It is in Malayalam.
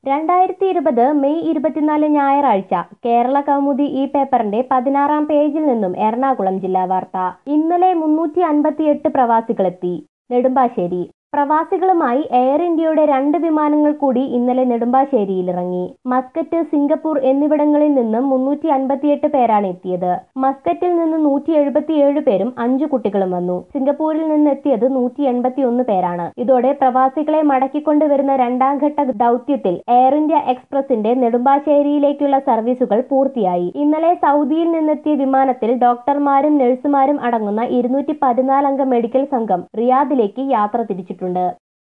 രണ്ടായിരത്തി ഇരുപത് മെയ് ഇരുപത്തിനാല് ഞായറാഴ്ച കേരള കൗമുദി ഈ പേപ്പറിന്റെ പതിനാറാം പേജിൽ നിന്നും എറണാകുളം ജില്ലാ വാർത്ത ഇന്നലെ മുന്നൂറ്റി അൻപത്തിയെട്ട് പ്രവാസികളെത്തി നെടുമ്പാശ്ശേരി പ്രവാസികളുമായി എയർ ഇന്ത്യയുടെ രണ്ട് വിമാനങ്ങൾ കൂടി ഇന്നലെ നെടുമ്പാശ്ശേരിയിലിറങ്ങി മസ്കറ്റ് സിംഗപ്പൂർ എന്നിവിടങ്ങളിൽ നിന്നും മുന്നൂറ്റി അൻപത്തിയെട്ട് പേരാണ് എത്തിയത് മസ്കറ്റിൽ നിന്ന് നൂറ്റി എഴുപത്തിയേഴ് പേരും അഞ്ചു കുട്ടികളും വന്നു സിംഗപ്പൂരിൽ നിന്ന് എത്തിയത് നൂറ്റി എൺപത്തിയൊന്ന് പേരാണ് ഇതോടെ പ്രവാസികളെ മടക്കിക്കൊണ്ടുവരുന്ന രണ്ടാം ഘട്ട ദൗത്യത്തിൽ എയർ ഇന്ത്യ എക്സ്പ്രസിന്റെ നെടുമ്പാശ്ശേരിയിലേക്കുള്ള സർവീസുകൾ പൂർത്തിയായി ഇന്നലെ സൗദിയിൽ നിന്നെത്തിയ വിമാനത്തിൽ ഡോക്ടർമാരും നഴ്സുമാരും അടങ്ങുന്ന ഇരുന്നൂറ്റി പതിനാലംഗ മെഡിക്കൽ സംഘം റിയാദിലേക്ക് യാത്ര തിരിച്ചിട്ടുണ്ട്